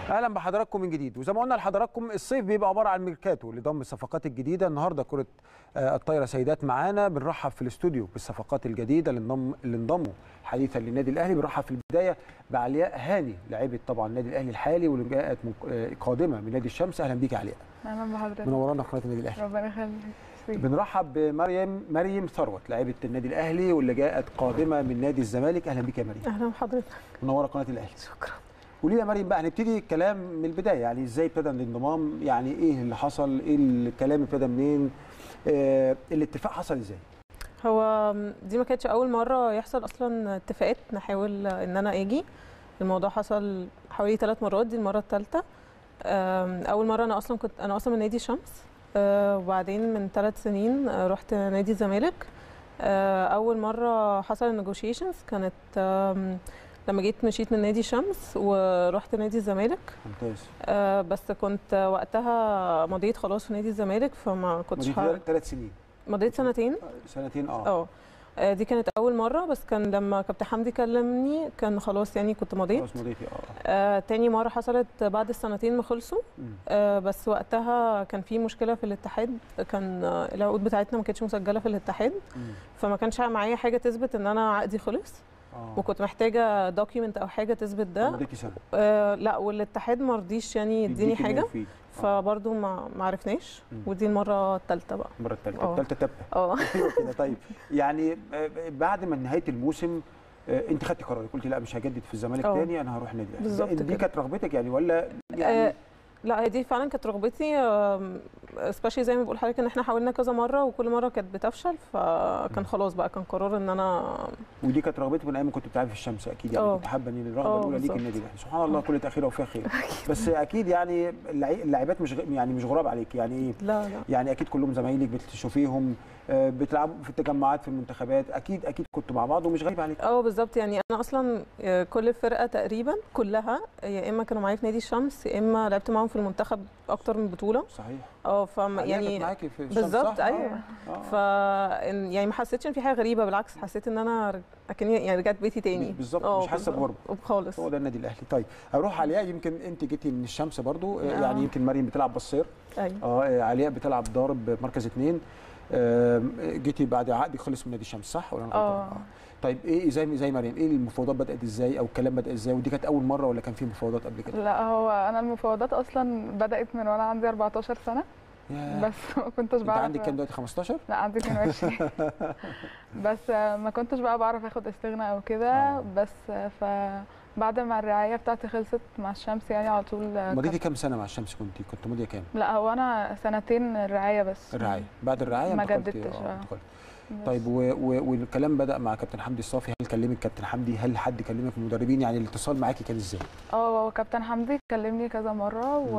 اهلا بحضراتكم من جديد وزي ما قلنا لحضراتكم الصيف بيبقى عباره عن ميركاتو لضم الصفقات الجديده النهارده كره آه، الطايره سيدات معانا بنرحب في الاستوديو بالصفقات الجديده اللي انضم اللي انضموا حديثا للنادي الاهلي بنرحب في البدايه بعلياء هاني لاعبه طبعا النادي الاهلي الحالي واللي جاءت من آه، قادمه من نادي الشمس اهلا بيك يا علياء اهلا بحضرتك منورانا في قناه النادي الاهلي ربنا يخليك ميرسي. بنرحب بمريم مريم ثروت لاعبه النادي الاهلي واللي جاءت قادمه من نادي الزمالك اهلا بيك يا مريم اهلا بحضرتك منوره قناه الاهلي شكرا قولي لي يا مريم بقى هنبتدي الكلام من البدايه يعني ازاي ابتدى الانضمام يعني ايه اللي حصل ايه الكلام ابتدى منين آه الاتفاق حصل ازاي هو دي ما كانتش اول مره يحصل اصلا اتفاقات نحاول ان انا اجي الموضوع حصل حوالي ثلاث مرات دي المره الثالثه اول مره انا اصلا كنت انا اصلا من نادي شمس آه، وبعدين من ثلاث سنين آه، رحت نادي الزمالك آه، اول مره حصل النيجوشيشنز كانت آم، لما جيت مشيت من نادي شمس ورحت نادي الزمالك ممتاز آه، بس كنت وقتها مضيت خلاص في نادي الزمالك فما كنتش ه- ثلاث سنين مضيت سنتين سنتين اه اه آه، دي كانت اول مره بس كان لما كابتن حمدي كلمني كان خلاص يعني كنت مضيت خلاص مضيتي اه آه تاني مره حصلت بعد السنتين ما خلصوا مم. آه بس وقتها كان في مشكله في الاتحاد كان آه، العقود بتاعتنا ما كانتش مسجله في الاتحاد مم. فما كانش معايا حاجه تثبت ان انا عقدي خلص اه وكنت محتاجه دوكيمنت او حاجه تثبت ده مضيتي سنه آه لا والاتحاد ما رضيش يعني يديني يديكي حاجه المفيد. آه. فبرضه ما ما عرفناش مم. ودي المره الثالثه بقى المره الثالثه آه. الثالثه تبقى اه ايوه كده طيب يعني آه، بعد ما نهايه الموسم آه، انت خدتي قرارك قلتي لا مش هجدد في الزمالك آه. تاني انا هروح النادي الأهلي. بالظبط دي كده. كانت رغبتك يعني ولا يعني آه، لا هي دي فعلا كانت رغبتي سبيشالي زي ما بقول حضرتك ان احنا حاولنا كذا مره وكل مره كانت بتفشل فكان خلاص بقى كان قرار ان انا ودي كانت رغبتك من ايام ما كنت بتلعبي في الشمس اكيد يعني اه. كنت حابه ان الرغبه اه، الاولى ليك بالظبط. النادي الاهلي سبحان الله كل تاخيره وفيها خير بس اكيد يعني اللعي- اللاعبات مش غ- يعني مش غراب عليك يعني ايه لا لا يعني اكيد كلهم زمايلك بتشوفيهم آه، بتلعبوا في التجمعات في المنتخبات اكيد اكيد كنتوا مع بعض ومش غريب عليك اه بالظبط يعني انا اصلا آه، كل الفرقه تقريبا كلها يا اما كانوا معايا في نادي الشمس يا اما لعبت معاهم في المنتخب اكتر من بطوله صحيح اه فما عليا كانت يعني معاكي في الشمس، بالظبط صح؟ آه، ايوه آه. ف إن- يعني ما حسيتش ان في حاجه غريبه بالعكس حسيت ان انا ر- اكني يعني رجعت بيتي تاني بالظبط، اه مش حاسة بالظبط. خالص هو ده النادي الاهلي طيب اروح علياء يمكن انت جيتي من الشمس برضو آه، آه. يعني يمكن مريم بتلعب بصير ايوه اه آه، علياء بتلعب ضارب مركز اثنين آم، جيتي بعد عقدي خلص من نادي الشمس صح ولا انا اه. غلطان؟ طيب ايه زي زي مريم ايه المفاوضات بدات ازاي او الكلام بدا ازاي ودي كانت اول مره ولا كان في مفاوضات قبل كده لا هو انا المفاوضات اصلا بدات من وانا عندي 14 سنه ياه. بس ما كنتش انت بعرف عندك كام دلوقتي 15 لا عندي 22 بس ما كنتش بقى بعرف اخد استغناء او كده اه. بس فبعد ما الرعايه بتاعتي خلصت مع الشمس يعني على طول مضيتي كام سنه مع الشمس كنت كنت ماضيه كام لا هو انا سنتين الرعايه بس الرعايه بعد الرعايه ما انتقلتي- جددتش، اه اه. انتقلتي. بس. طيب و و والكلام بدا مع كابتن حمدي الصافي هل كلمك كابتن حمدي هل حد كلمك من المدربين يعني الاتصال معاكي كان ازاي اه هو كابتن حمدي كلمني كذا مره و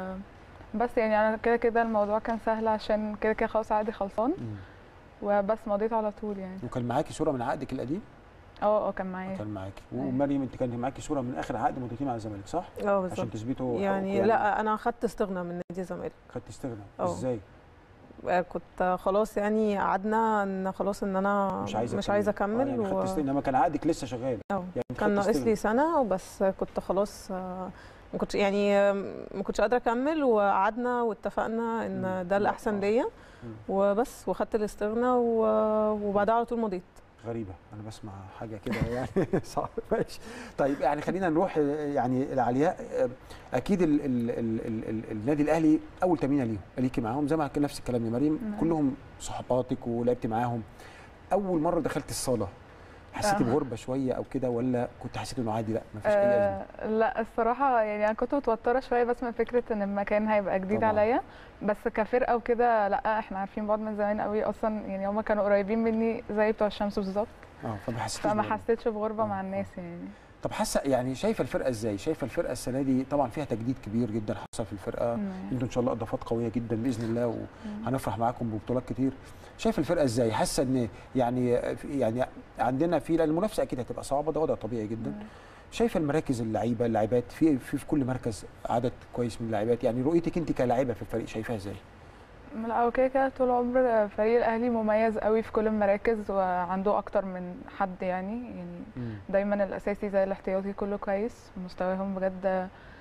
بس يعني انا كده كده الموضوع كان سهل عشان كده كده خلاص عادي خلصان مم. وبس مضيت على طول يعني وكان معاكي صوره من عقدك القديم اه اه كان معايا كان معاكي أيوة. ومريم انت كان معاكي صوره من اخر عقد مضيتيه مع الزمالك صح اه عشان بالظبط تثبتوا يعني لا انا اخدت استغنى من نادي الزمالك خدت استغنى اه. ازاي آه، كنت خلاص يعني قعدنا ان خلاص ان انا مش عايزه مش عايزه اكمل يعني و... خدت استغنى انما كان عقدك لسه شغال اه يعني كان خدت ناقص استغنى. لي سنه وبس كنت خلاص آه، ما كنتش يعني آه، ما كنتش قادره اكمل وقعدنا واتفقنا مم. ان ده الاحسن اه. ليا مم. وبس واخدت الاستغنى و- وبعدها على طول مضيت غريبه انا بسمع حاجه كده يعني صعب ماشي طيب يعني خلينا نروح آه، يعني العلياء آه، اكيد ال ال ال ال ال النادي الاهلي اول تمرينه ليهم ليكي معاهم زي ما كان نفس الكلام يا مريم نعم. كلهم صحباتك ولعبتي معاهم اول مره دخلت الصاله حسيتي آه. بغربه شويه او كده ولا كنت حسيت انه عادي لا مفيش اي ازمه آه لا الصراحه يعني انا كنت متوتره شويه بس من فكره ان المكان هيبقى جديد طبعاً. عليا بس كفرقه وكده لا احنا عارفين بعض من زمان قوي اصلا يعني هما كانوا قريبين مني زي بتوع الشمس بالظبط اه فما حسيتيش فما بغربة. حسيتش بغربه آه، مع آه. الناس يعني طب حاسه يعني شايفه الفرقه ازاي شايفه الفرقه السنه دي طبعا فيها تجديد كبير جدا حصل في الفرقه مم. انتوا ان شاء الله اضافات قويه جدا باذن الله وهنفرح معاكم ببطولات كتير شايف الفرقه ازاي حاسه ان يعني يعني عندنا في لان المنافسه اكيد هتبقى صعبه ده وضع طبيعي جدا مم. شايفه المراكز اللعيبه اللاعبات في في في كل مركز عدد كويس من اللاعبات يعني رؤيتك انت كلاعبه في الفريق شايفاها ازاي لا هو كده كده طول عمر فريق الاهلي مميز قوي في كل المراكز وعنده اكتر من حد يعني يعني دايما الاساسي زي الاحتياطي كله كويس مستواهم بجد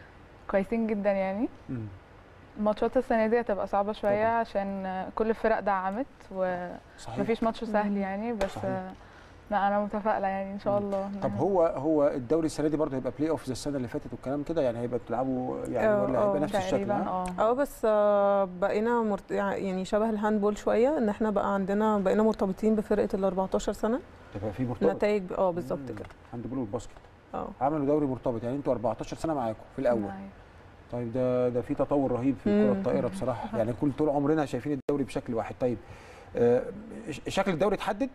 كويسين جدا يعني مم. الماتشات السنه دي هتبقى صعبه شويه طبعاً. عشان كل الفرق دعمت صحيح ومفيش ماتش سهل مم. يعني بس صحيح. لا انا متفائله يعني ان شاء مم. الله إن طب إحنا- هو هو الدوري السنه دي برضه هيبقى بلاي اوف زي السنه اللي فاتت والكلام كده يعني هيبقى بتلعبوا يعني آه، ولا هيبقى آه، نفس الشكل تقريبا ها؟ اه اه بس آه، بقينا مرت... يعني شبه الهاندبول شويه ان احنا بقى عندنا بقينا مرتبطين بفرقه ال 14 سنه تبقى في مرتبط نتائج اه بالظبط مم. كده هاند بول والباسكت اه عملوا دوري مرتبط يعني انتوا 14 سنه معاكم في الاول أيوة. طيب ده ده في تطور رهيب في الكره مم. الطائره بصراحه يعني كل طول عمرنا شايفين الدوري بشكل واحد طيب آه، ش- شكل الدوري اتحدد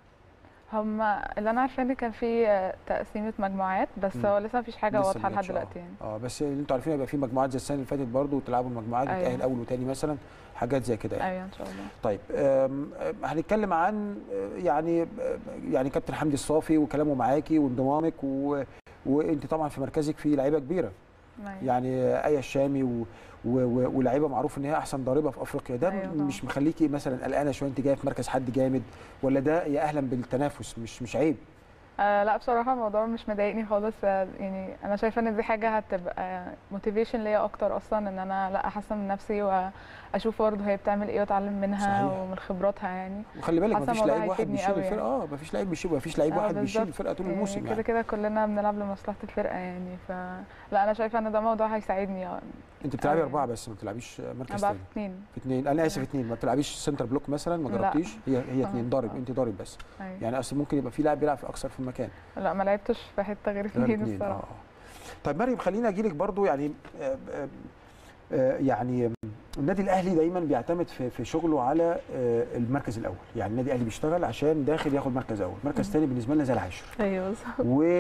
هم اللي انا عارفه ان كان في آه، تقسيمه مجموعات بس مم. هو لسه مفيش حاجه لسه واضحه ما لحد جاتش، آه. دلوقتي يعني اه بس اللي انتوا عارفين هيبقى في مجموعات زي السنه اللي فاتت برضه وتلعبوا المجموعات أيوة. بتاهل اول وتاني مثلا حاجات زي كده يعني ايوه ان شاء الله طيب آم، آم، هنتكلم عن آه، يعني آه، يعني كابتن حمدي الصافي وكلامه معاكي وانضمامك و... وانت طبعا في مركزك في لعيبه كبيره أيوة. يعني ايه الشامي و... و... و... ولاعيبه معروف ان هي احسن ضاربه في افريقيا ده أيوة أيوة طبعاً. مش مخليكي مثلا قلقانه شويه انت جايه في مركز حد جامد ولا ده يا اهلا بالتنافس مش مش عيب آه لا بصراحة الموضوع مش مضايقني خالص آه، يعني أنا شايفة إن دي حاجة هتبقى موتيفيشن ليا أكتر أصلا إن أنا لا أحسن من نفسي وأشوف برضه هي بتعمل إيه وأتعلم منها صحيح. ومن خبراتها يعني وخلي بالك حاسة مفيش الموضوع لعيب واحد هيفيدني بيشيل قوي الفرقه اه مفيش لعيب بيشيل مفيش لعيب آه، واحد بيشيل بالظبط. الفرقه طول يعني الموسم كده يعني كده كلنا بنلعب لمصلحة الفرقة يعني فلا أنا شايفة إن ده موضوع هيساعدني آه، انت بتلعبي أيوة. اربعه بس ما بتلعبيش أنا مركز بلعب تاني اتنين في اثنين انا اسف اثنين ما بتلعبيش سنتر بلوك مثلا ما لا. جربتيش هي هي آه، اثنين ضارب آه. انت ضارب بس أيوة. يعني اصل ممكن يبقى في لاعب بيلعب في اكثر من مكان لا ما لعبتش في حتة غير غير اتنين اتنين، الصراحة طيب مريم خليني اجي لك برضو يعني آه، آه، آه، يعني النادي الاهلي دايما بيعتمد في في شغله على آه، المركز الاول يعني النادي الاهلي بيشتغل عشان داخل ياخد مركز اول مركز مم. ثاني بالنسبه لنا زي العاشر ايوه صح.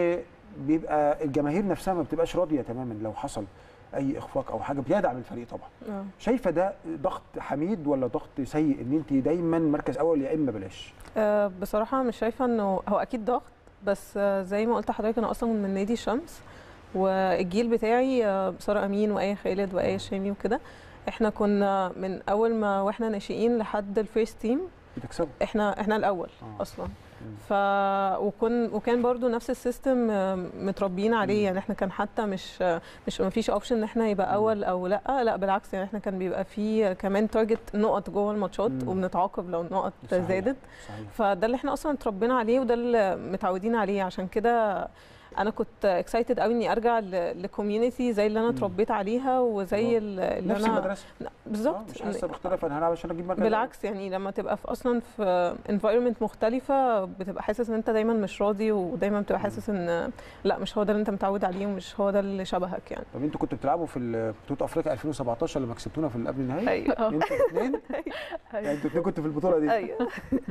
وبيبقى الجماهير نفسها ما بتبقاش راضيه تماما لو حصل اي اخفاق او حاجه بيدعم الفريق طبعا اه شايفه ده ضغط حميد ولا ضغط سيء ان انت دايما مركز اول يا اما بلاش آه، بصراحة مش شايفة انه هو اكيد ضغط بس آه، زي ما قلت لحضرتك انا اصلا من نادي الشمس والجيل بتاعي آه، سارة امين وآية خالد وآية شامي وكده احنا كنا من اول ما واحنا ناشئين لحد الفيرست تيم بتكسبوا احنا احنا الاول آه. اصلا مم. ف وكن وكان برضو نفس السيستم آه، متربيين مم. عليه يعني احنا كان حتى مش آه، مش ما فيش اوبشن ان احنا يبقى مم. اول او لا لا بالعكس يعني احنا كان بيبقى في كمان تارجت نقط جوه الماتشات مم. وبنتعاقب لو النقط صحيح. زادت صحيح فده اللي احنا اصلا اتربينا عليه وده اللي متعودين عليه عشان كده انا كنت اكسايتد قوي اني ارجع لكوميونتي زي اللي انا مم. اتربيت عليها وزي ال- اللي نفس انا المدرسه آه، بالظبط مش حاسه باختلاف انا هلعب عشان اجيب مركز بالعكس يعني لما تبقى في اصلا في انفايرمنت مختلفه بتبقى حاسس ان انت دايما مش راضي ودايما بتبقى حاسس ان لا مش هو ده اللي انت متعود عليه ومش هو ده اللي شبهك يعني طب انتوا كنتوا بتلعبوا في بطوله افريقيا 2017 لما كسبتونا في قبل النهائي ايوه انتوا الاثنين يعني انتوا الاثنين كنتوا في البطوله دي ايوه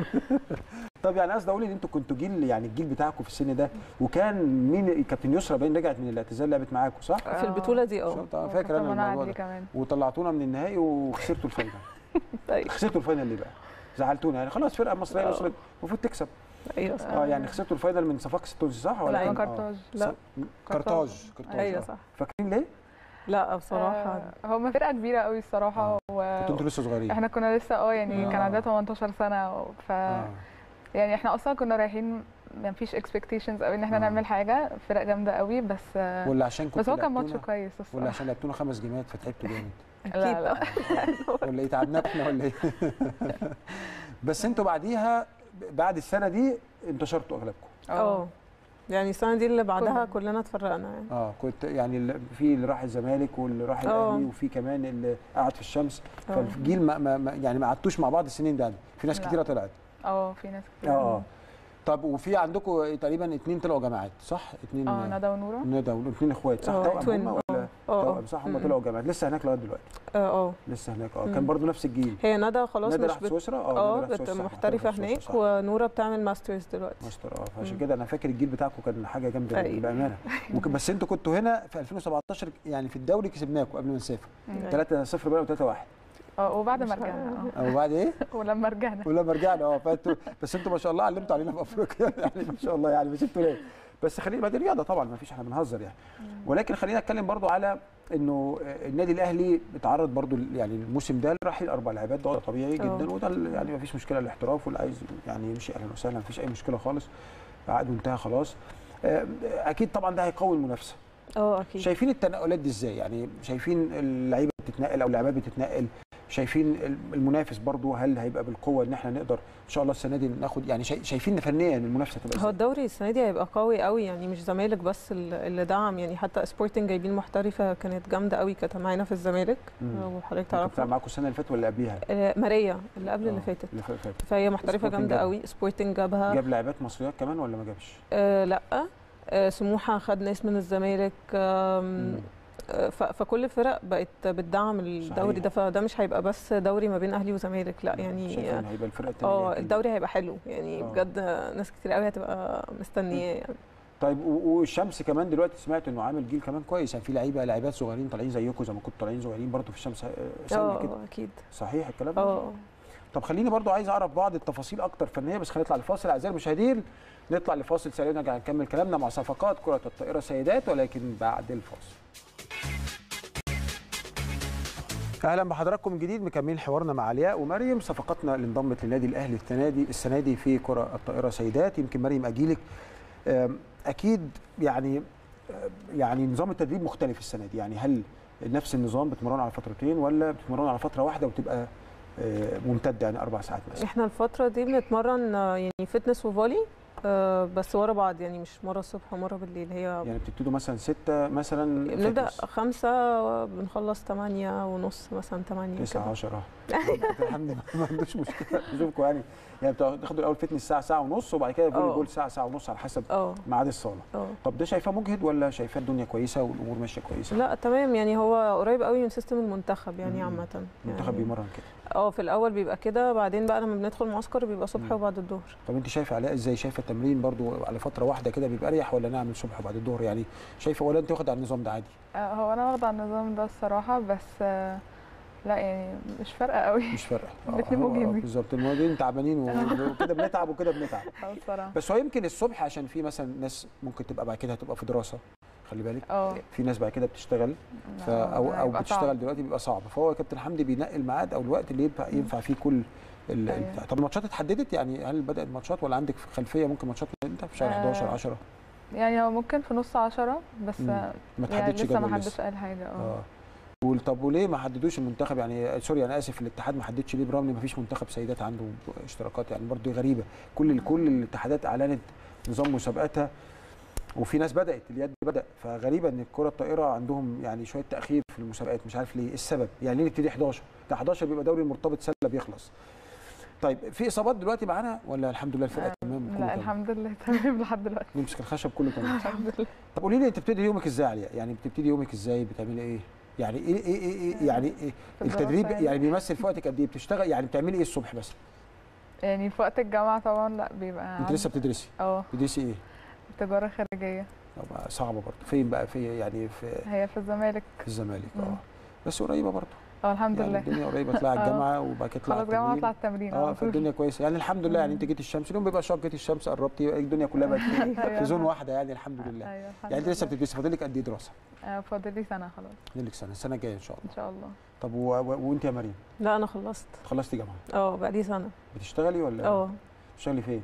طب يعني قصدي اقول ان انتوا كنتوا جيل يعني الجيل بتاعكم في السن ده وكان مين كابتن يسرا باين رجعت من الاعتزال لعبت معاكم صح؟ في البطوله دي اه شفت؟ أنا فاكر انا وكابتن منى الموضوع عدلي ده كمان وطلعتونا من النهائي وخسرتوا الفاينل ايوه خسرتوا الفاينل ليه بقى؟ زعلتونا يعني خلاص فرقه مصريه آه. وصلت المفروض تكسب ايوه صح اه يعني خسرتوا الفاينل من صفاقس التونسي صح ولا لا، كان- آه. كارتاج لا. صح؟ كارتاج كارتاج ايوه آه. صح فاكرين ليه؟ لا بصراحه آه، هم فرقة كبيرة قوي الصراحة آه. و... كنتوا انتوا لسه صغيرين احنا كنا لسه اه يعني كان آه. عندنا 18 سنة ف آه. يعني احنا اصلا كنا رايحين ما فيش اكسبكتيشنز قوي ان احنا آه. نعمل حاجة فرق جامدة قوي بس آه، ولا عشان كنتوا بس هو كان ماتش لعبتونا- كويس ولا الصراحة عشان لعبتونا خمس جيمات فتعبتوا جامد لا لا ولا ايه تعبناكم احنا ولا ايه؟ بس انتوا بعديها بعد السنه دي انتشرتوا اغلبكم اه يعني السنه دي اللي بعدها كلنا. كلنا اتفرقنا يعني اه كنت يعني ال- في اللي راح الزمالك واللي راح آه. الاهلي وفي كمان اللي قعد في الشمس آه. فالجيل ما, ما ما- يعني ما قعدتوش مع بعض السنين ده في ناس لا. كتيره طلعت اه في ناس اه كتير اه طب وفي عندكم تقريبا اتنين طلعوا جامعات صح؟ اتنين اه ندى ونورة ندى واثنين اخوات صح؟ آه، توأم twin. هم ولا اه اه توأم صح هم مم. طلعوا جامعات لسه هناك لغايه دلوقتي اه اه لسه هناك اه مم. كان برضو نفس الجيل هي ندى خلاص ندى مش راحت بت... سويسرا اه ندى راحت بت... سويسرا، صح، محترفه محترفة في هناك سويسرا، صح. ونوره بتعمل ماسترز دلوقتي ماستر اه فعشان مم. كده انا فاكر الجيل بتاعكم كان حاجه جامده جدا أيوة. بامانه وك- بس انتوا كنتوا هنا في 2017 يعني في الدوري كسبناكم قبل ما نسافر مم. أيوة. 3 0 بقى و3 1 اه وبعد ما مش رجعنا او بعد ايه؟ اه ولما رجعنا ولما رجعنا اه فانتوا بس انتوا ما شاء الله علمتوا علينا في افريقيا يعني ما شاء الله يعني مش انتوا ليه بس خلينا ما دي رياضه طبعا ما فيش احنا بنهزر يعني ولكن خلينا اتكلم برضو على انه النادي الاهلي اتعرض برضو يعني الموسم ده لرحيل اربع لاعبات ده طبيعي اه. جدا وده ال- يعني ما فيش مشكله الاحتراف واللي عايز يعني يمشي اهلا وسهلا ما فيش اي مشكله خالص عقده انتهى خلاص آه، اكيد طبعا ده هيقوي المنافسه اه اكيد شايفين التنقلات دي ازاي يعني شايفين اللعيبه بتتنقل او اللاعبات بتتنقل شايفين المنافس برضو هل هيبقى بالقوه ان احنا نقدر ان شاء الله السنه دي ناخد يعني شايف- شايفين فنيا المنافسه تبقى هو ازاي الدوري السنه دي هيبقى قوي قوي يعني مش زمالك بس اللي اللي دعم يعني حتى سبورتنج جايبين محترفه كانت جامده قوي كانت معانا في الزمالك مم. وحضرتك كنت بتلعب تعرفها معاكم السنه اللي فاتت ولا قبليها آه، ماريا اللي قبل آه، اللي فاتت اللي فاتت فهي محترفه سبورتنج جامده جابها. قوي سبورتنج جابها جاب لاعبات مصريات كمان ولا ما جابش آه لا آه سموحه خد ناس من الزمالك آم، مم. آه، ف- فكل الفرق بقت بتدعم الدوري صحيح. ده فده مش هيبقى بس دوري ما بين اهلي وزمالك لا يعني شايف ان هيبقى الفرقه الثانيه اه الدوري هيبقى حلو يعني آه. بجد ناس كتير قوي هتبقى مستنياه يعني طيب و- والشمس كمان دلوقتي سمعت انه عامل جيل كمان كويس يعني في لعيبه لاعبات صغيرين طالعين زيكم زي ما كنتوا طالعين صغيرين برضه في الشمس آه، سنه كده اه اكيد صحيح الكلام ده اه طب خليني برضو عايز اعرف بعض التفاصيل اكتر فنيه بس خلينا نطلع لفاصل اعزائي المشاهدين نطلع لفاصل سريع ونرجع نكمل كلامنا مع صفقات كره الطائره سيدات ولكن بعد الفاصل اهلا بحضراتكم من جديد مكملين حوارنا مع علياء ومريم صفقاتنا اللي انضمت للنادي الاهلي السنه دي السنه دي في كره الطائره سيدات يمكن مريم اجيلك أم، اكيد يعني يعني نظام التدريب مختلف السنه دي يعني هل نفس النظام بتمرنوا على فترتين ولا بتمرنوا على فتره واحده وتبقى آه، ممتده يعني اربع ساعات مثلا احنا الفترة دي بنتمرن آه، يعني فتنس وفولي آه، بس ورا بعض يعني مش مرة الصبح ومرة بالليل هي يعني بتبتدوا مثلا ستة مثلا بنبدأ فتنس. خمسة بنخلص تمانية ونص مثلا تمانية تسعة كده. 10 الحمد لله ما عندوش مشكله اشوفكم يعني يعني بتاخدوا الاول فتنس ساعه ساعه ونص وبعد كده فولي اه. بول ساعه ساعه ونص على حسب اه ميعاد الصاله اه طب ده شايفاه مجهد ولا شايفاه الدنيا كويسه والامور ماشيه كويسه لا تمام يعني هو قريب قوي من سيستم المنتخب يعني مم. عامة المنتخب يعني بيمرن كده اه في الأول بيبقى كده بعدين بقى لما بندخل معسكر بيبقى صبح مم. وبعد الظهر طب انت شايفه علاء ازاي شايفه التمرين برضو على فتره واحده كده بيبقى اريح ولا نعمل صبح وبعد الظهر يعني شايفه ولا انت واخد على النظام ده عادي آه، هو انا واخده على النظام ده الصراحه بس آه، لا يعني مش فارقه قوي مش فارقه الاتنين هو- آه، مجهدين. بالظبط الموضوعين تعبانين و- وكده بنتعب وكده بنتعب اه الصراحه بس هو يمكن الصبح عشان في مثلا ناس ممكن تبقى بعد كده هتبقى في دراسه خلي بالك اه في ناس بعد كده بتشتغل ف او او بتشتغل دلوقتي بيبقى صعب فهو كابتن حمدي بينقي الميعاد او الوقت اللي ينفع ينفع فيه كل ال- أيوة. البتاع. طب الماتشات اتحددت يعني هل بدات ماتشات ولا عندك خلفيه ممكن ماتشات امتى في شهر آه، 11 10 يعني هو ممكن في نص عشرة بس مم. آه، ما يعني تحددش لسه ما جدول حدش لسه قال حاجه اه اه وال- طب وليه ما حددوش المنتخب يعني سوري انا اسف الاتحاد ما حددش ليه برغم ان ما فيش منتخب سيدات عنده اشتراكات يعني برضه غريبه كل كل الاتحادات اعلنت نظام مسابقاتها وفي ناس بدات اليد بدا فغريبه ان الكره الطائره عندهم يعني شويه تاخير في المسابقات مش عارف ليه إيه السبب يعني ليه نبتدي 11 ده 11 بيبقى دوري مرتبط سله بيخلص طيب في اصابات دلوقتي معانا ولا الحمد لله الفرقه آه، تمام كله لا تمام الحمد لله تمام لحد دلوقتي نمسك الخشب كله تمام الحمد لله طب قولي لي انت بتبتدي يومك ازاي يا علياء؟ يعني بتبتدي يومك ازاي بتعملي ايه يعني ايه ايه ايه, إيه يعني إيه في الدراسة التدريب يعني. يعني بيمثل في وقتك قد ايه بتشتغل يعني بتعملي ايه الصبح بس يعني في وقت الجامعه طبعا لا بيبقى انت لسه بتدرسي اه بتدرسي ايه تجاره خارجيه طب صعبه برضه فين بقى في يعني في, هي في الزمالك في الزمالك مم. اه بس قريبه برضه اه الحمد يعني لله الدنيا قريبه تطلعي اه. الجامعه وبعد كده تطلعي خلاص جامعه التمرين. اطلع التمرين اه على طول. فالدنيا كويسه يعني الحمد لله يعني انت جيتي الشمس اليوم بيبقى شهر جيتي الشمس قربتي الدنيا كلها بقت في- أيوة. في زون واحده يعني الحمد لله ايوه الحمد يعني انت لسه لله. بتدرسي فاضل لك قد ايه دراسه؟ آه، فاضل لي سنه خلاص فاضل لك سنه السنه الجايه ان شاء الله ان شاء الله طب و... و... وانت يا مريم لا أنا خلصت خلصتي جامعه اه بقالي سنة بتشتغلي ولا اه بتشتغلي فين؟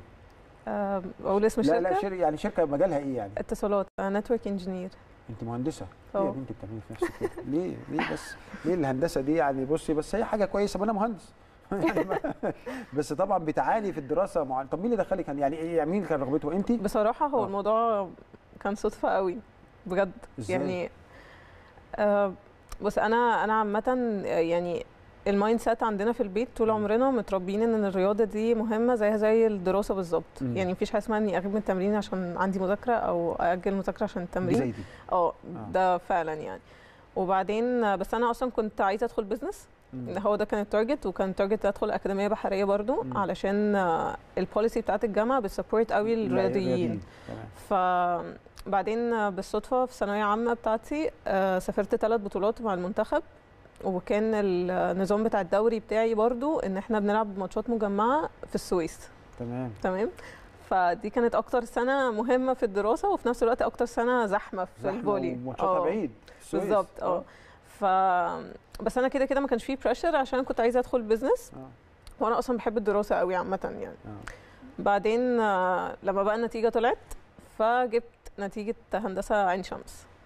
آه، أقول اسم لا الشركة لا شر... يعني شركه مجالها ايه يعني؟ اتصالات نتورك انجينير انت مهندسه ليه يا اه. بنتي بتعملي في نفسك كده؟ ليه ليه بس ليه الهندسه دي يعني بصي بس هي حاجه كويسه ما انا مهندس يعني ما- بس طبعا بتعاني في الدراسه مع... طب مين اللي دخلك كان يعني ايه مين كان رغبته انت؟ بصراحة هو اه. الموضوع كان صدفة قوي بجد ازاي؟ يعني آه بص انا انا عامة يعني المايند سيت عندنا في البيت طول مم. عمرنا متربيين ان الرياضة دي مهمة زيها زي الدراسة بالظبط مم. يعني مفيش حاجة اسمها اني اغيب من التمرين عشان عندي مذاكرة او اجل مذاكرة عشان دي التمرين زي دي اه آه. ده فعلا يعني وبعدين آه، بس انا اصلا كنت عايزه ادخل بزنس مم. هو ده كان التارجت وكان التارجت ادخل اكاديميه بحريه برضو مم. علشان آه، البوليسي بتاعت الجامعه بتسبورت قوي لا، الرياضيين تمام فبعدين آه، بالصدفه في ثانويه عامه بتاعتي آه، سافرت ثلاث بطولات مع المنتخب وكان النظام بتاع الدوري بتاعي برضو ان احنا بنلعب ماتشات مجمعه في السويس تمام تمام فدي كانت اكتر سنه مهمه في الدراسه وفي نفس الوقت اكتر سنه زحمه في زحمة الفولي وماتشاتها آه. بعيد السويس. بالظبط اه ف بس انا كده كده ما كانش فيه بريشر عشان كنت عايزه ادخل بزنس اه وانا اصلا بحب الدراسه قوي عامه يعني اه بعدين آه، لما بقى النتيجه طلعت فجبت نتيجه هندسه عين شمس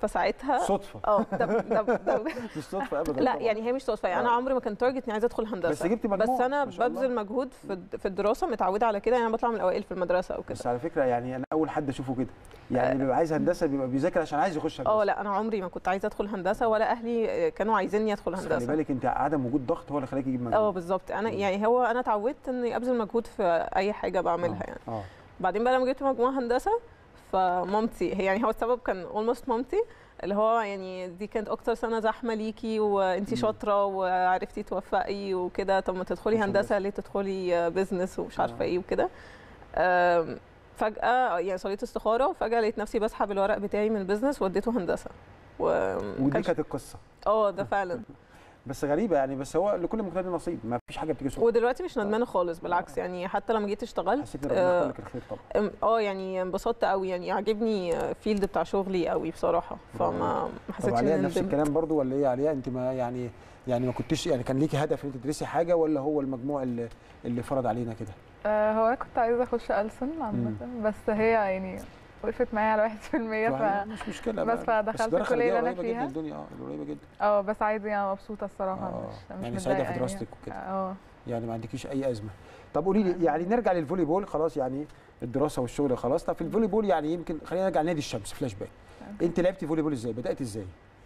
فساعتها صدفه اه ده ده ده مش صدفه ابدا لا طبعاً. يعني هي مش صدفه يعني انا آه. عمري ما كان تارجت اني عايزه ادخل هندسه بس جبتي مجموع بس انا ما شاء الله. ببذل مجهود في الد- في الدراسه متعوده على كده يعني انا بطلع من الاوائل في المدرسه او كده بس على فكره يعني انا اول حد اشوفه كده يعني اللي بيبقى عايز هندسه بيبقى بيذاكر عشان عايز يخش هندسه اه لا انا عمري ما كنت عايزه ادخل هندسه ولا اهلي كانوا عايزيني ادخل بس خلي هندسه بالك انت عدم وجود ضغط هو اللي خلاك يجيب مجموع اه بالظبط انا يعني هو انا اتعودت اني ابذل مجهود في اي حاجه بعملها يعني اه بعدين بقى لما جبت مجموعه هندسه فمامتي هي يعني هو السبب كان اولموست مامتي اللي هو يعني دي كانت اكتر سنه زحمه ليكي وانتي مم. شاطره وعرفتي توفقي وكده طب ما تدخلي عشان هندسه بس. ليه تدخلي بزنس ومش آه. عارفه ايه وكده آم، فجاه يعني صليت استخاره وفجاه لقيت نفسي بسحب الورق بتاعي من البزنس وديته هندسه و ودي كانت القصه اه ده فعلا بس غريبه يعني بس هو لكل مجتهد نصيب ما فيش حاجه بتيجي صدفه ودلوقتي مش ندمانه خالص بالعكس يعني حتى لما جيت اشتغلت حسيت ان ربنا آه، يختار لك الخير طبعا أم- اه يعني انبسطت قوي يعني عجبني فيلد بتاع شغلي قوي بصراحه فما ما طب حسيتش عليا اني نفس ندمت الكلام برضو ولا ايه عليا انت ما يعني يعني ما كنتش يعني كان ليكي هدف ان انت تدرسي حاجه ولا هو المجموع اللي اللي فرض علينا كده آه، هو انا كنت عايزه اخش ألسن عامه بس هي يعني وقفت معايا على 1% ف مش مشكله بس بقى. فدخلت الدرجة الكلية اللي أنا قريبة جدا فيها. الدنيا اه قريبه جدا اه بس عادي انا مبسوطه الصراحه آه، مش مش يعني سعيدة في متضايقة دراستك وكده. اه يعني ما عندكيش اي ازمه طب قولي لي يعني نرجع للفولي بول خلاص يعني الدراسه والشغل خلاص طب في الفولي بول يعني يمكن خلينا نرجع لنادي الشمس فلاش باك انت لعبتي فولي بول ازاي بدات ازاي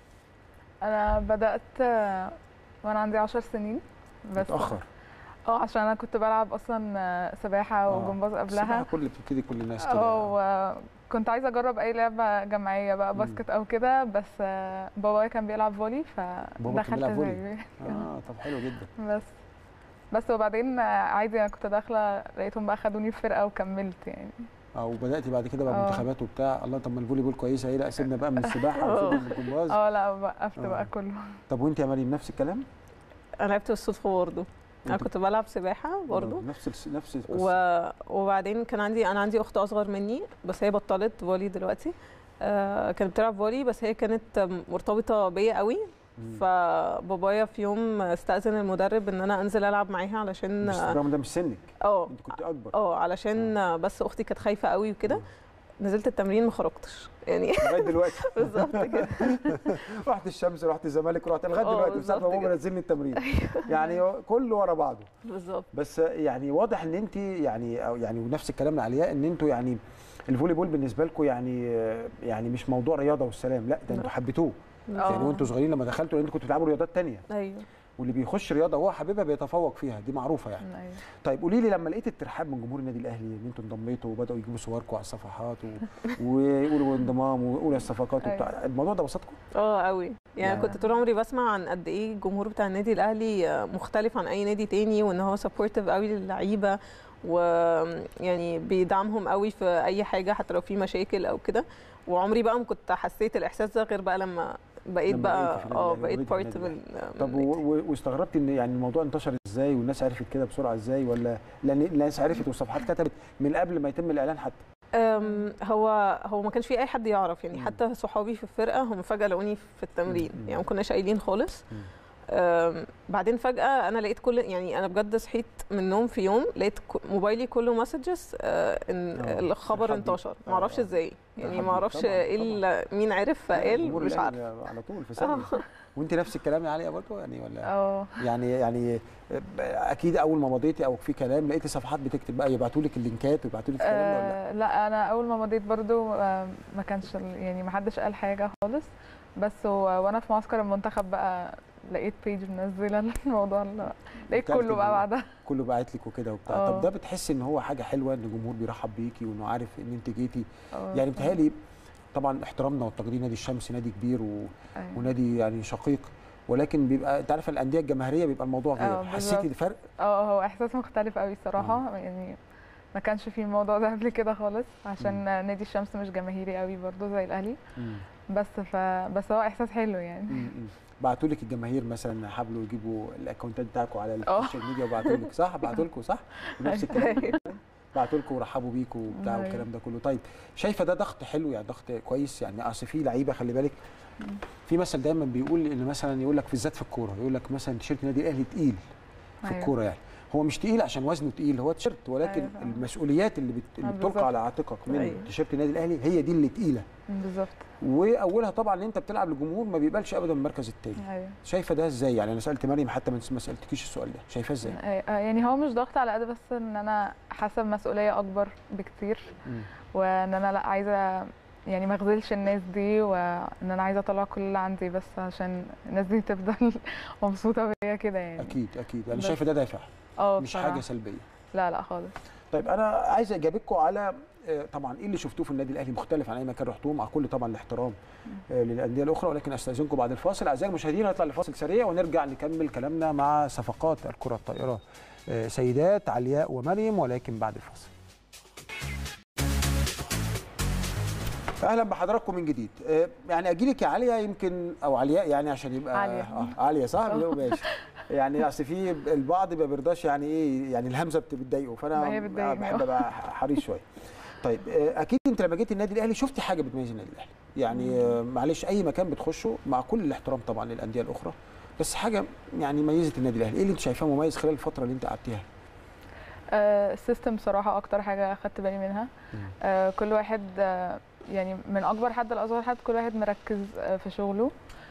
انا بدات آه، وانا عندي 10 سنين بس متاخر اه عشان انا كنت بلعب اصلا آه، سباحه آه. وجمباز السباحة قبلها كل بتبتدي كل الناس كده اه وكنت عايزه اجرب اي لعبه جماعيه بقى مم. باسكت او كده بس آه، بابايا كان بيلعب فولي كان فدخلت بيلعب فولي؟ زيه اه طب حلو جدا بس بس وبعدين آه، عادي انا كنت داخله لقيتهم بقى خدوني في فرقه وكملت يعني اه وبداتي بعد كده بقى آه. منتخبات وبتاع الله طب ما الفولي بول كويسه ايه لا سيبنا بقى من السباحه وسيبنا من الجمباز اه لا وقفت آه. بقى كله طب وانت يا مريم نفس الكلام انا لعبت بالصدفه برضه انا أنت- كنت بلعب سباحه برضه نفس الس- نفس القصه و... وبعدين كان عندي انا عندي اخت اصغر مني بس هي بطلت فولي دلوقتي آه كانت بتلعب فولي بس هي كانت مرتبطه بيا قوي مم. فبابايا في يوم استاذن المدرب ان انا انزل العب معاها علشان بس الرغم ده مش سنك اه انت كنت اكبر اه علشان بس اختي كانت خايفه قوي وكده نزلت التمرين ما خرجتش يعني لغايه دلوقتي بالظبط كده رحت الشمس رحت الزمالك رحت لغايه اه دلوقتي بس بالظبط بابا كده. نزلني التمرين يعني هو كله ورا بعضه بالظبط بس يعني واضح ان انت يعني أو يعني ونفس الكلام علياء ان انتوا يعني الفولي بول بالنسبه لكم يعني يعني مش موضوع رياضه والسلام لا ده انتوا لا. حبيتوه يعني آه. وانتوا صغيرين لما دخلتوا لان انتوا كنتوا بتلعبوا رياضات تانية ايوه واللي بيخش رياضه وهو حاببها بيتفوق فيها دي معروفه يعني أيوة. طيب قولي لي لما لقيت الترحاب من جمهور النادي الاهلي ان انتوا انضميتوا وبداوا يجيبوا صوركم على الصفحات و... ويقولوا انضمام ويقولوا الصفقات وبتاع الموضوع ده بسطكم؟ اه قوي يعني يعني- كنت طول عمري بسمع عن قد ايه الجمهور بتاع النادي الاهلي مختلف عن اي نادي تاني وان هو سبورتيف قوي للعيبه ويعني بيدعمهم قوي في اي حاجه حتى لو في مشاكل او كده وعمري بقى ما كنت حسيت الاحساس ده غير بقى لما بقيت لما بقى بقيتي في النادي اه الأهلي بقيت وبقيتي بارت في من النادي طب من و... و... واستغربتي ان يعني الموضوع انتشر ازاي والناس عرفت كده بسرعه ازاي ولا لان الناس عرفت والصفحات كتبت من قبل ما يتم الاعلان حتى أم، هو هو ما كانش في اي حد يعرف يعني مم. حتى صحابي في الفرقه هم فجاه لقوني في التمرين مم. يعني ما كناش قايلين خالص مم. أم، بعدين فجاه انا لقيت كل يعني انا بجد صحيت من النوم في يوم لقيت ك- موبايلي كله مسجز ان آه، الخبر حد- انتشر ما آه، اعرفش آه. ازاي يعني حد- ما اعرفش طبعاً، ايه ال- مين عرف فقال جمهور مش الأهلي عارف على طول في ثانيه وانت نفس الكلام يا عليا برضه يعني ولا اه يعني يعني اكيد اول ما مضيتي او في كلام لقيتي صفحات بتكتب بقى يبعتوا لك اللينكات ويبعتوا لك الكلام ده ولا لا؟ آه، لا انا اول ما مضيت برضو آه، ما كانش ال- يعني ما حدش قال حاجه خالص بس هو وانا في معسكر المنتخب بقى لقيت بيج منزله الموضوع ال- لقيت بتعرف كله بقى تجيبيه. بعدها كله بعت لك وكده وبتاع آه. طب ده بتحس ان هو حاجه حلوه ان الجمهور بيرحب بيكي وانه عارف ان انت جيتي آه، يعني بتهيألي طبعا احترامنا والتقدير نادي الشمس نادي كبير و... أيوة. ونادي يعني شقيق ولكن بيبقى انت عارف الانديه الجماهيريه بيبقى الموضوع آه، غير حسيتي بالظبط. الفرق اه هو احساس مختلف قوي الصراحه يعني ما كانش في الموضوع ده قبل كده خالص عشان نادي الشمس مش جماهيري قوي برضو زي الاهلي بس ف بس هو احساس حلو يعني بعتوا لك الجماهير مثلا حاولوا يجيبوا الاكونتات بتاعكم على آه. السوشيال ميديا وبعتوا لك صح بعتوا لكم صح نفس الكلام بعتوا لكم ورحبوا بيكم وبتاع أيوة. والكلام ده كله طيب شايفه ده ضغط حلو يعني ضغط كويس يعني اصل في لعيبه خلي بالك في مثل دايما بيقول ان مثلا يقول لك بالذات في الكوره يقول لك مثلا تيشيرت النادي الاهلي تقيل في أيوة. الكوره يعني هو مش تقيل عشان وزنه تقيل هو تيشيرت ولكن أيوة فعلا. المسؤوليات اللي, بت... اللي آه، بتلقى بالظبط. على عاتقك من أيوة. تيشيرت النادي الاهلي هي دي اللي تقيله بالظبط واولها طبعا ان انت بتلعب للجمهور ما بيقبلش ابدا المركز الثاني ايوه شايفه ده ازاي يعني انا سالت مريم حتى ما ما سالتكيش السؤال ده شايفاه ازاي آه، يعني هو مش ضغط على قد بس ان انا حاسه بمسؤوليه اكبر بكتير مم. وان انا لا عايزه يعني ما اخذلش الناس دي وان انا عايزه اطلع كل اللي عندي بس عشان الناس دي تفضل مبسوطه بيا كده يعني اكيد اكيد يعني بس. شايفه ده دافع اه مش بصراحة. حاجه سلبيه لا لا خالص طيب انا عايز اجابتكم على آه، طبعا ايه اللي شفتوه في النادي الاهلي مختلف عن اي مكان رحتوه مع كل طبعا الاحترام آه، للانديه الاخرى ولكن استاذنكم بعد الفاصل اعزائي المشاهدين هنطلع لفاصل سريع ونرجع نكمل كلامنا مع صفقات الكره الطائره آه، سيدات علياء ومريم ولكن بعد الفاصل اهلا بحضراتكم من جديد آه، يعني اجي لك يا عليا يمكن او علياء يعني عشان يبقى عليا. اه عليا صح ماشي يعني اصل في البعض ما بيرضاش يعني ايه يعني الهمزه بت- بتضايقه فانا ما هي بتضايقني، بحب آه. ابقى حريص شويه طيب آه، اكيد انت لما جيت النادي الاهلي شفتي حاجه بتميز النادي الاهلي يعني آه، معلش اي مكان بتخشه مع كل الاحترام طبعا للانديه الاخرى بس حاجه يعني ميزت النادي الاهلي ايه اللي انت شايفاه مميز خلال الفتره اللي انت قعدتيها آه، السيستم صراحة أكتر حاجة أخدت بالي منها مم. آه، كل واحد آه، يعني من أكبر حد لأصغر حد كل واحد مركز آه، في شغله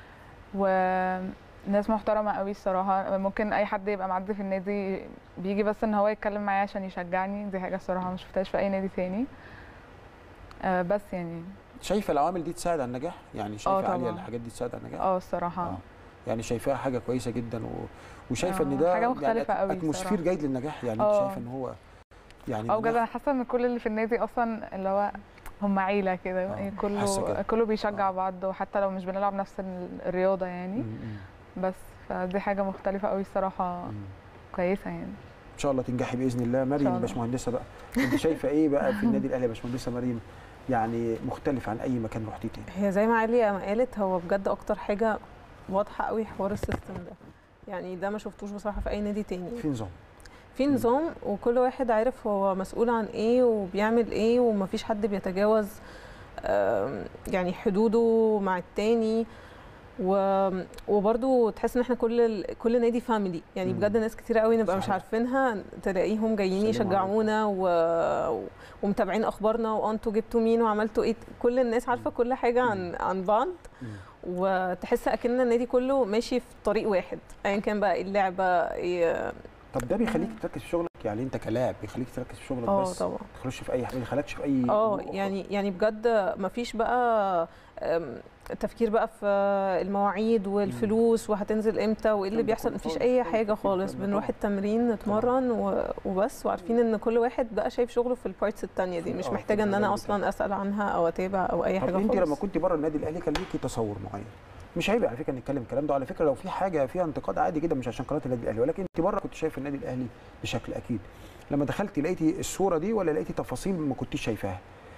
وناس محترمة قوي الصراحة ممكن أي حد يبقى معدي في النادي بيجي بس إن هو يتكلم معايا عشان يشجعني دي حاجة الصراحة ما شفتهاش في أي نادي تاني آه، بس يعني شايفه العوامل دي تساعد على النجاح يعني شايفه طبعاً. عليا الحاجات دي تساعد على النجاح اه الصراحة آه. يعني شايفاها حاجه كويسه جدا و... وشايفه ان آه، ده حاجة مختلفة يعني قوي اتموسفير الصراحة. جيد للنجاح يعني انت آه. شايفه ان هو يعني أو بجد النجاح- أنا حاسة إن كل اللي في النادي أصلا اللي هو هم عيلة كده آه، يعني حاسة كده. كله كله بيشجع آه. بعض وحتى لو مش بنلعب نفس الرياضة يعني مم، مم، بس فدي حاجة مختلفة قوي الصراحة مم. كويسة يعني ان شاء الله تنجحي باذن الله مريم الله. باشمهندسه بقى انت شايفه ايه بقى في النادي الاهلي يا باشمهندسه مريم يعني مختلف عن اي مكان رحتيه تاني هي زي ما عليا ما قالت هو بجد اكتر حاجه واضحه قوي حوار السيستم ده يعني ده ما شفتوش بصراحه في اي نادي تاني في نظام في نظام وكل واحد عارف هو مسؤول عن ايه وبيعمل ايه ومفيش حد بيتجاوز آم، يعني حدوده مع التاني و... وبرضو تحس ان احنا كل ال... كل نادي فاميلي يعني مم. بجد ناس كتير قوي نبقى مش صحيح. عارفينها تلاقيهم جايين سلموا يشجعونا و... ومتابعين اخبارنا وانتوا جبتوا مين وعملتوا ايه كل الناس عارفه كل حاجه عن عن بعض مم. وتحس اكن النادي كله ماشي في طريق واحد ايا كان بقى إيه اللعبه إيه طب ده بيخليك تركز في شغلك يعني انت كلاعب بيخليك تركز في شغلك اه بس طبعا ما تخش في اي حاجه ما يخلكش في اي اه أمور أخرى. يعني يعني بجد مفيش بقى أم، تفكير بقى في المواعيد والفلوس وهتنزل امتى وايه اللي الكلام ده بيحصل كله مفيش خالص، اي خالص حاجه مفيش خالص الكلام ده بنروح طبعاً. التمرين نتمرن و- وبس وعارفين ان كل واحد بقى شايف شغله في البارتس التانية دي في- مش آه، في محتاجه ان المجال انا بتاعه. اصلا اسال عنها او اتابع او اي طب حاجه انت خالص لما كنت بره النادي الاهلي كان ليكي تصور معين مش عيب على فكره نتكلم الكلام ده على فكره لو في حاجه فيها انتقاد عادي جدا مش عشان قناه النادي الاهلي ولكن انت بره كنت شايف النادي الاهلي بشكل اكيد لما دخلتي لقيتي الصوره دي ولا لقيتي تفاصيل ما كنتيش شايفاها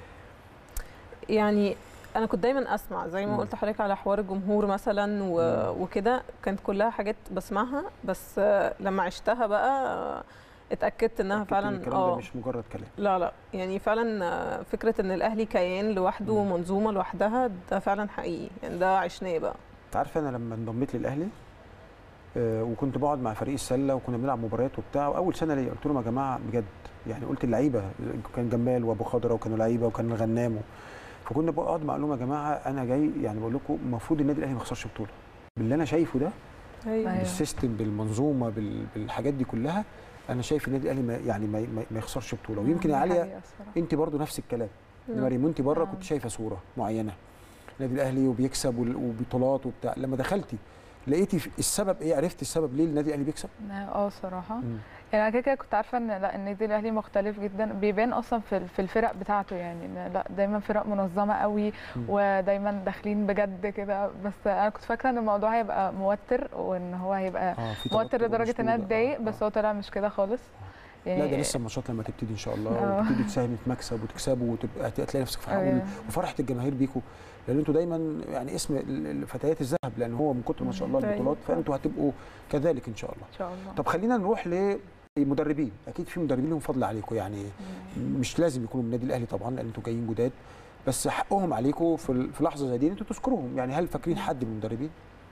يعني انا كنت دايما اسمع زي مم. ما قلت لحضرتك على حوار الجمهور مثلا و... مم. وكده كانت كلها حاجات بسمعها بس آه، لما عشتها بقى آه، اتاكدت انها أكدت إن فعلا الكلام ده مش مجرد كلام لا لا يعني فعلا آه، فكره ان الاهلي كيان لوحده مم. ومنظومه لوحدها ده فعلا حقيقي يعني ده عشناه بقى انت عارف انا لما انضميت للاهلي آه، وكنت بقعد مع فريق السله وكنا بنلعب مباريات وبتاع واول سنه ليا قلت لهم يا جماعه بجد يعني قلت اللعيبه كان جمال وابو خضره وكانوا لعيبه وكان الغنام و- فكنا بقعد مع لهم يا جماعه انا جاي يعني بقول لكم المفروض النادي الاهلي ما يخسرش بطوله باللي انا شايفه ده أيوة. بالسيستم بالمنظومه بال- بالحاجات دي كلها انا شايف النادي الاهلي ما يعني ما, ما- ما يخسرش بطوله ويمكن يا دي عليا حقيقة الصراحة. انت برضو نفس الكلام نعم. مريم وانت بره آه. كنت شايفه صوره معينه النادي الاهلي وبيكسب وال- وبطولات وبتاع لما دخلتي لقيتي في- السبب ايه عرفتي السبب ليه النادي الاهلي بيكسب اه الصراحة مم. يعني انا كده كده كنت عارفه ان لا النادي الاهلي مختلف جدا بيبان اصلا في في الفرق بتاعته يعني إن لا دايما فرق منظمه قوي مم. ودايما داخلين بجد كده بس انا كنت فاكره ان الموضوع هيبقى موتر وان هو هيبقى اه في موتر توتر لدرجه ان انا ومشدود. اتضايق آه، بس آه. هو طلع مش كده خالص لا ده لسه الماتشات لما تبتدي ان شاء الله آه. وتبتدي تساهمي في مكسب وتكسبوا وتبقى تلاقي نفسك في حقول أيوة. وفرحه الجماهير بيكم لان انتوا دايما يعني اسم ال- ال- فتيات الذهب لان هو من كتر ما شاء الله أيوة. البطولات فانتوا هتبقوا كذلك ان شاء الله ان شاء الله طب خلينا نروح للمدربين اكيد في مدربين لهم فضل عليكم يعني مش لازم يكونوا من النادي الاهلي طبعا لان انتوا جايين جداد بس حقهم عليكم في ال- في لحظه زي دي ان انتوا تذكروهم يعني هل فاكرين حد من المدربين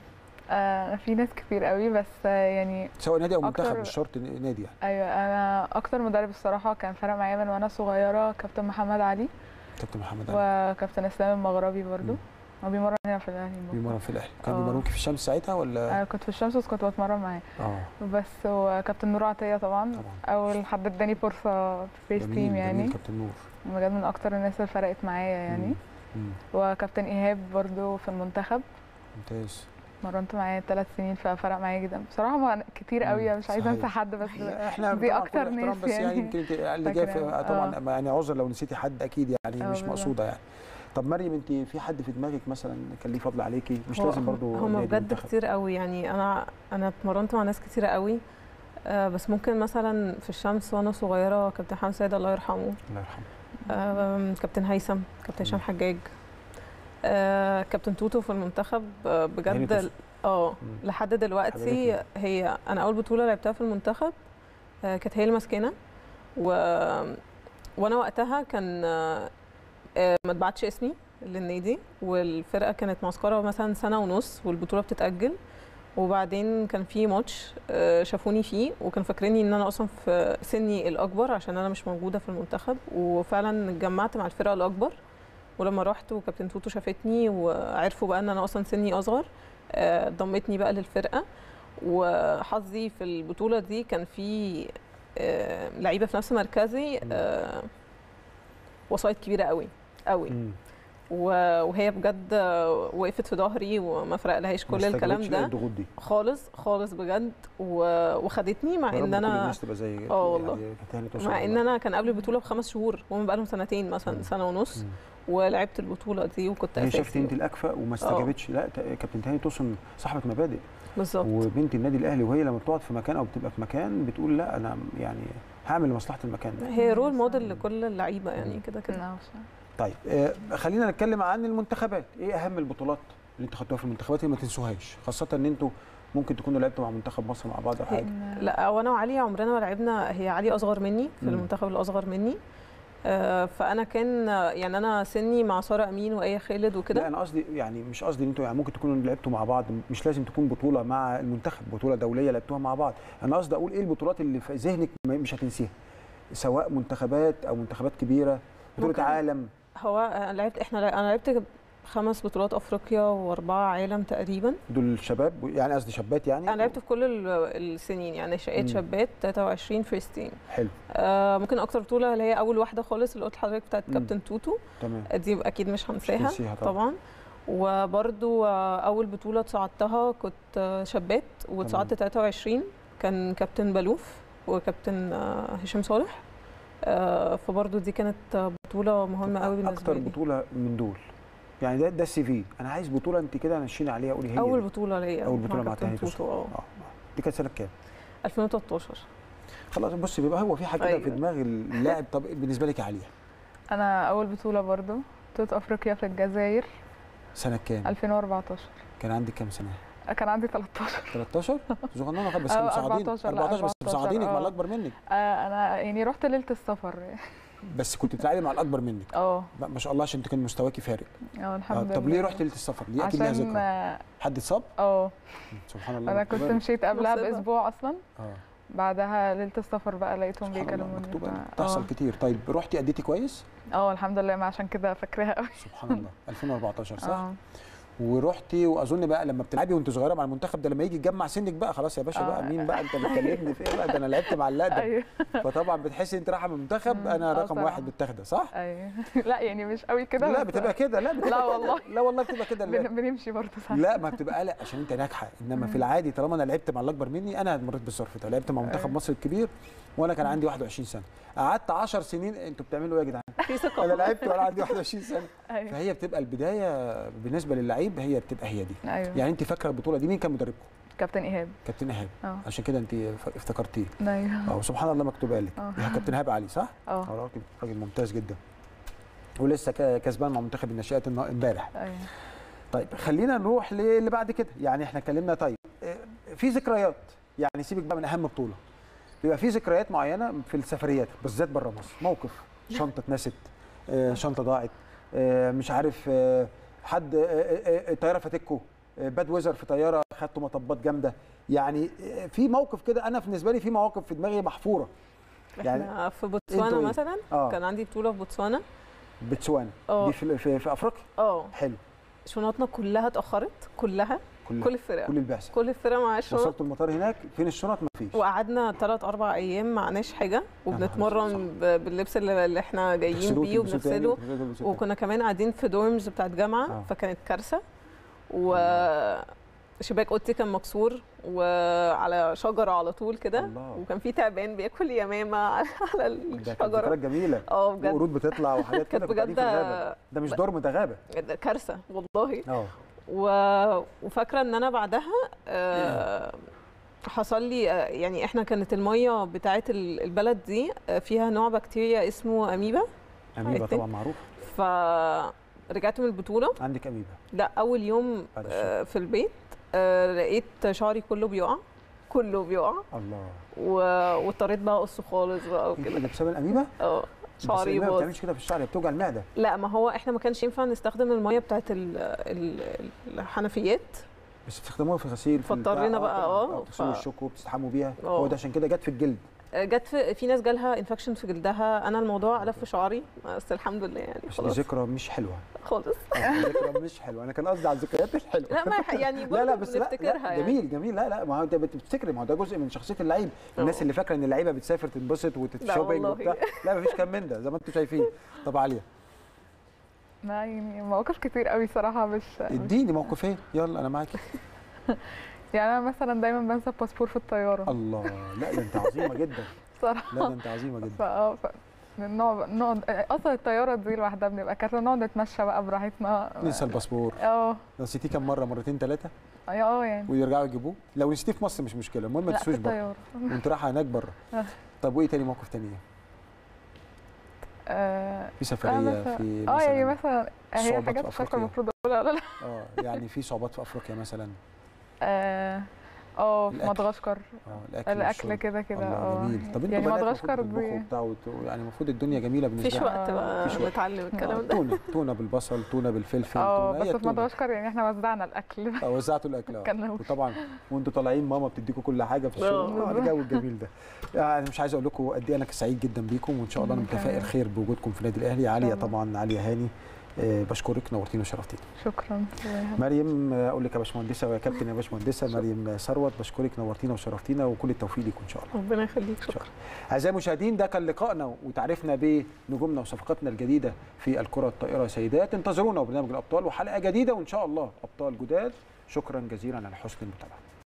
آه في ناس كتير قوي بس آه يعني سواء نادي او منتخب أكتر- مش شرط نادي يعني ايوه انا اكتر مدرب الصراحه كان فرق معايا من وانا صغيره كابتن محمد علي كابتن محمد علي وكابتن اسلام المغربي برضو مم. هو بيمرن هنا في الاهلي برضو. بيمرن في الاهلي كان آه. بيمرنوكي في الشمس ساعتها ولا انا كنت في الشمس بس كنت بتمرن معاه اه بس وكابتن نور عطيه طبعا طبعا اول حد اداني فرصه في فيس جميل تيم جميل يعني كابتن نور بجد من اكتر الناس اللي فرقت معايا يعني مم. مم. وكابتن ايهاب برضو في المنتخب ممتاز مرنت معاه ثلاث سنين ففرق معايا جدا بصراحه ما كتير قوي مم، مش عايزه صحيح. انسى حد بس احنا دي طبعاً كل أكتر احترام، ناس بس يعني يعني يمكن انت اللي جاي في- فاكرة. طبعا آه. يعني عذر لو نسيتي حد اكيد يعني آه، مش بالظبط. مقصوده يعني طب مريم انت في حد في دماغك مثلا كان ليه فضل عليكي مش هو- لازم برضو هم نادي بجد منتخب. كتير قوي يعني انا انا اتمرنت مع ناس كتيره قوي آه، بس ممكن مثلا في الشمس وانا صغيره كابتن حمد سيد الله يرحمه الله يرحمه آم، كابتن هيثم كابتن هشام حجاج آه، كابتن توتو في المنتخب آه، هاني بجد توسو. اه مم. لحد دلوقتي حبيبتي. هي انا اول بطوله لعبتها في المنتخب آه، كانت هي اللي ماسكانا و... وانا وقتها كان آه، آه، ما اتبعتش اسمي للنادي والفرقه كانت معسكره مثلا سنه ونص والبطوله بتتاجل وبعدين كان في ماتش آه، شافوني فيه وكانوا فاكريني ان انا اصلا في سني الاكبر عشان انا مش موجوده في المنتخب وفعلا اتجمعت مع الفرقه الاكبر ولما رحت وكابتن توتو شافتني وعرفوا بقى ان انا اصلا سني اصغر آه، ضمتني بقى للفرقه وحظي في البطوله دي كان في آه، لعيبه في نفس مركزي آه، وسايط كبيره قوي قوي مم. و- وهي بجد آه، وقفت في ظهري وما فرقلهاش ما كل الكلام استجابتش ده الضغوط دي خالص خالص بجد و- وخدتني مع يا رب ان كل انا الناس تبقى زي آه والله. يعني كانت هاني توسو مع ان والله. انا كان قبل البطوله بخمس شهور وهم بقى لهم سنتين مثلا مم. سنه ونص مم. ولعبت البطوله دي وكنت هي شافت اساسي انت الاكفأ وما استجابتش لا ت- كابتن تاني توسن صاحبه مبادئ بالظبط وبنت النادي الاهلي وهي لما بتقعد في مكان او بتبقى في مكان بتقول لا انا يعني هعمل لمصلحه المكان ده هي رول موديل لكل اللعيبه يعني كده كده نعم. طيب آه، خلينا نتكلم عن المنتخبات ايه اهم البطولات اللي انتوا خدتوها في المنتخبات اللي ما تنسوهاش خاصه ان انتوا ممكن تكونوا لعبتوا مع منتخب مصر مع بعض او حاجه لا وانا وعلي عمرنا ما لعبنا هي علي اصغر مني في مم. المنتخب الاصغر مني آه، فانا كان يعني انا سني مع ساره امين وايه خالد لا وكده انا قصدي يعني مش قصدي ان انتوا يعني ممكن تكونوا لعبتوا مع بعض مش لازم تكون بطوله مع المنتخب بطوله دوليه لعبتوها مع بعض انا قصدي اقول ايه البطولات اللي في ذهنك ما- مش هتنسيها سواء منتخبات او منتخبات كبيره بطوله ممكن. عالم هو أنا لعبت احنا انا لعبت خمس بطولات افريقيا واربعه عالم تقريبا دول شباب يعني قصدي شابات يعني انا لعبت في كل ال- السنين يعني مم. شقيت شابات 23 فيرست تيم حلو آه ممكن اكتر بطوله اللي هي اول واحده خالص اللي قلت لحضرتك بتاعت مم. كابتن توتو تمام دي اكيد مش هنساها تنسيها طبعا. طبعا وبرضو آه، اول بطوله صعدتها كنت آه، شابات وتصعدت 23 كان كابتن بلوف وكابتن آه، هشام صالح آه، فبرضو دي كانت آه، بطوله مهمه قوي بالنسبه اكتر لي بطوله من دول يعني ده ده السي في انا عايز بطوله انت كده نشيني عليها قولي هي اول دي. بطوله ليا اول بطوله مع كابتن تاني توتو اه اه دي كانت سنه كام 2013 خلاص بص بيبقى هو في حاجه كده في أيوة. دماغ اللاعب طب بالنسبه لك يا عليا انا اول بطوله برضو بطوله افريقيا في الجزائر سنه كام 2014 كان عندك كام سنه كان عندي 13 13 صغننه خالص بس آه، كانوا مساعدينك 14 لا، 14 بس 14 مساعدينك مع آه. الاكبر منك آه، انا يعني رحت ليله السفر بس كنت بتلعبي مع الاكبر منك اه لا، ما شاء الله عشان انت كان مستواكي فارق اه آه، الحمد لله طب ليه رحت ليله السفر دي اكيد ليها عشان ذكرى اه حد اتصاب آه، سبحان الله انا مكتوبة كنت لك. مشيت قبلها مصيبة. باسبوع اصلا اه بعدها ليله السفر بقى لقيتهم سبحان الله بيكلموني مكتوبه لك. ف- بتحصل آه. كتير طيب رحتي اديتي كويس اه الحمد لله ما عشان كده فاكراها قوي سبحان الله 2014 صح اه ورحتي واظن بقى لما بتلعبي وانت صغيره مع المنتخب ده لما يجي يجمع سنك بقى خلاص يا باشا آه. بقى مين بقى انت بتكلمني في ايه بقى ده انا لعبت مع اللقدم ايوه فطبعا بتحسي انت رايحه من المنتخب مم. انا آه رقم طبعاً. واحد متاخده صح؟ ايوه لا يعني مش قوي كده لا بس بتبقى كده لا بتبقى لا كده. والله. لا والله بتبقى كده لا, بن- بنمشي برضه ساعات لا ما بتبقى قلق عشان انت ناجحه انما في العادي طالما انا لعبت مع الاكبر مني انا مريت بالظرف ده لعبت مع منتخب أيوة. مصر الكبير وانا كان عندي 21 سنه قعدت 10 سنين انتوا بتعملوا ايه يا جدعان؟ في ثقه انا لعبت وانا عندي 21 سنه ايوه فهي بتبقى البدايه بالنسبه للعيب هي بتبقى هي دي ايوه يعني انت فاكره البطوله دي مين كان مدربكم؟ كابتن ايهاب كابتن ايهاب اه عشان كده انت ف- افتكرتيه ايوه اه سبحان الله مكتوبه لك اه. يا كابتن ايهاب علي صح؟ اه اه راجل راجل ممتاز جدا ولسه كا- كسبان مع منتخب الناشئات النا- امبارح ايوه طيب خلينا نروح للي بعد كده يعني احنا اتكلمنا طيب اه، في ذكريات يعني سيبك بقى من اهم بطوله بيبقى في ذكريات معينه في السفريات بالذات بره مصر موقف شنطه اتنست اه، شنطه ضاعت اه، مش عارف اه، حد اه، اه، اه، الطياره فاتتكو آه، باد ويزر في طياره خدتوا مطبات جامده يعني آه، في موقف كده انا بالنسبه لي في مواقف في دماغي محفوره يعني احنا في انتوا بوتسوانا إيه؟ مثلا اه كان عندي بطوله في بوتسوانا بتسوانا اه دي في, في, في افريقيا اه حلو شنطنا كلها اتاخرت كلها كل كل الفرق كل البعثه كل الفرق مع الشنط وصلتوا المطار هناك فين الشنط ما فيش وقعدنا ثلاث اربع ايام معناش حاجه صح. وبنتمرن ب- باللبس اللي اللي احنا جايين تغسلوه، بيه تلبسوه تاني، وبنغسله تغسلوه، تلبسوه تاني. وكنا كمان قاعدين في دورمز بتاعت جامعه آه. فكانت كارثه وشباك اوضتي كان مكسور وعلى شجره على طول كده الله. وكان في تعبان بياكل يمامه على على ده كانت الشجره ذكريات جميله اه بجد وقرود بتطلع وحاجات كده كانت كنتوا قاعدين في بجد الغابه ده مش دورم ده غابه كارثه والله اه و... وفاكره ان انا بعدها آه، حصل لي آه، يعني احنا كانت الميه بتاعه ال- البلد دي آه، فيها نوع بكتيريا اسمه اميبا اميبا think- طبعا معروف فرجعت من البطوله عندك اميبا لا اول يوم بعد آه، في البيت آه، لقيت شعري كله بيقع كله بيقع الله و- واضطريت بقى اقصه خالص بقى ايه وكده ده بسبب الاميبا اه بس شعري الأميبا ما باظ بتعملش كده في الشعر هي بتوجع المعده لا ما هو احنا ما كانش ينفع نستخدم الميه بتاعت ال- ال- الحنفيات بس بتستخدموها في غسيل في فاضطرينا البتاع، بقى، اه، بتغسلوا ف- الشوك وبتستحموا بيها اه. هو ده عشان كده جت في الجلد جت في, في ناس جالها انفكشن في جلدها انا الموضوع قلب في شعري بس الحمد لله يعني بس خلاص دي ذكرى مش حلوه خالص آه، ذكرى مش حلوه انا كان قصدي على الذكريات الحلوه لا ما ح- يعني لا برضه لا بس لا, بنفتكرها لا يعني. جميل جميل لا لا ما هو انت بت- بتفتكري ما هو ده جزء من شخصيه اللعيب الناس اه. اللي فاكره ان اللعيبه بتسافر تنبسط وتتشوبنج والله. وبتاع لا مفيش كلام من ده زي ما انتم شايفين طب عاليه لا يعني مواقف كتير قوي صراحه مش مش- اديني موقفين يلا انا معاكي يعني انا مثلا دايما بنسى الباسبور في الطياره الله لا ده انت عظيمه جدا صراحه لا ده انت عظيمه جدا فاه ف... نقعد نقعد اصلا الطياره دي لوحدها بنبقى كارثه نقعد نتمشى بقى براحتنا ننسى الباسبور اه نسيتيه كام مره مرتين ثلاثه اه يعني ويرجعوا يجيبوه لو نسيتيه في مصر مش مشكله المهم ما لا في تنسوش بره الطياره وانت رايحه هناك بره آه. طب وايه تاني موقف تاني اه في سفريه مثلا- في اه يعني مثلا مثلا هي صعوبات حاجات في مش عارفه أفريقيا. المفروض اقولها ولا لا اه يعني في صعوبات في افريقيا مثلا اه اه في الأكل. مدغشقر اه الاكل الاكل والشرب. كده كده الله اه جميل طب انتوا يعني بنات مدغشقر المفروض تطبخوا دي وبتاع وت- يعني المفروض الدنيا جميله بالنسبه مفيش لكم. وقت بقى مفيش وقت. نتعلم الكلام ده تونه تونه بالبصل تونه بالفلفل اه تونة. بس هي في التونة. مدغشقر يعني احنا وزعنا الاكل اه وزعتوا الاكل اه كان وطبعا وانتوا طالعين ماما بتديكوا كل حاجه في الشغل اه. اه الجو الجميل ده يعني مش عايز اقول لكم قد ايه انا سعيد جدا بيكم وان شاء الله انا مم، متفائل كمان. خير بوجودكم في النادي الاهلي عاليه الله. طبعا عاليه هاني آه، بشكرك نورتينا وشرفتينا شكرا مريم آه، اقول لك يا باشمهندسه ويا كابتن يا باشمهندسه مريم ثروت بشكرك نورتينا وشرفتينا وكل التوفيق ليكم ان شاء الله ربنا يخليك شكرا شكرا اعزائي المشاهدين ده كان لقائنا وتعرفنا بنجومنا وصفقاتنا الجديده في الكره الطائره سيدات انتظرونا وبرنامج الابطال وحلقه جديده وان شاء الله ابطال جداد شكرا جزيلا على حسن المتابعه